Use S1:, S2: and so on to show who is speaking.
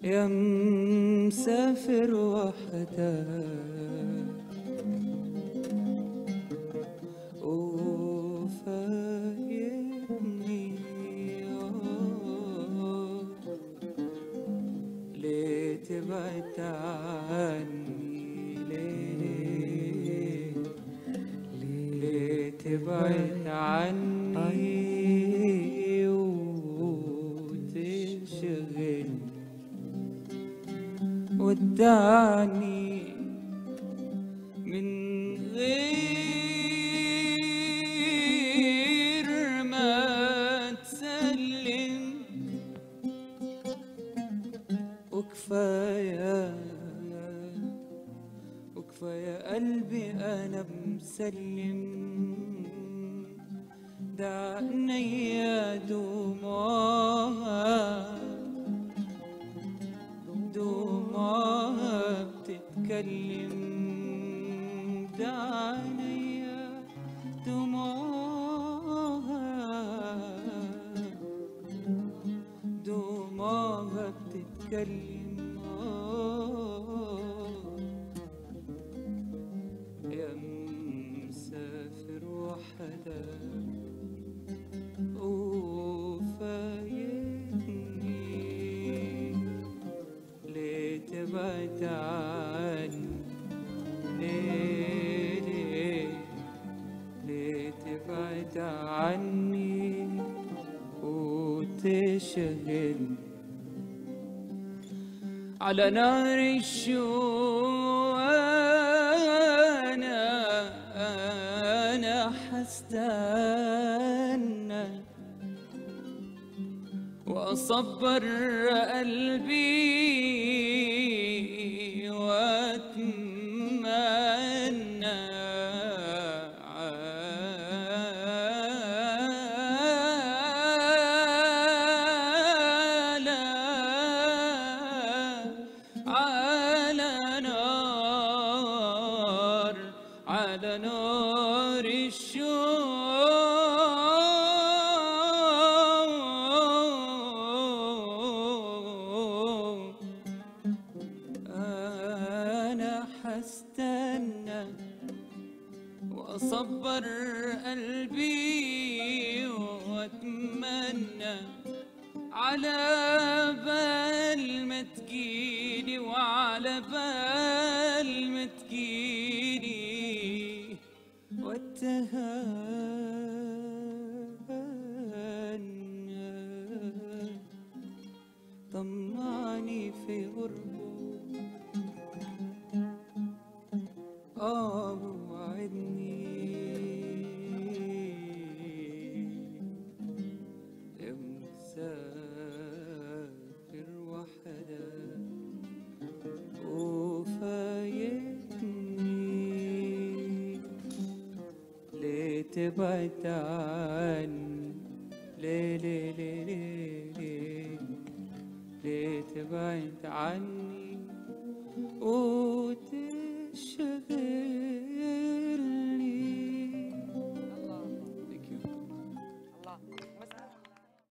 S1: يا مسافر وحدك وفايتني آه. ليه تبعد عني ليه ليه تبعد عني وتشغل ودعني من غير ما تسلم وكفاية وكفاية قلبي أنا مسلم ده عينيا دموعها دموعها بتتكلم ده عينيا دموعها دموعها بتتكلم آه. يا مسافر وحدك وفايتني ليه تبعد عني ليه ليه ليه تبعد عني وتشغل على نار الشوق أنا أنا حستنى وأصبر قلبي وأتمنى على على نار على نار الشوق أنا حستنى وأصبر قلبي وأتمنى على بال ما تجيني وعلى بال ما تجيني واتهنى طمعني في غربه آه وعدني يا مسافر وحدك وفايتني ليه تبعد عني ليه ليه ليه ليه ليه ليه تبعد عني وتشغل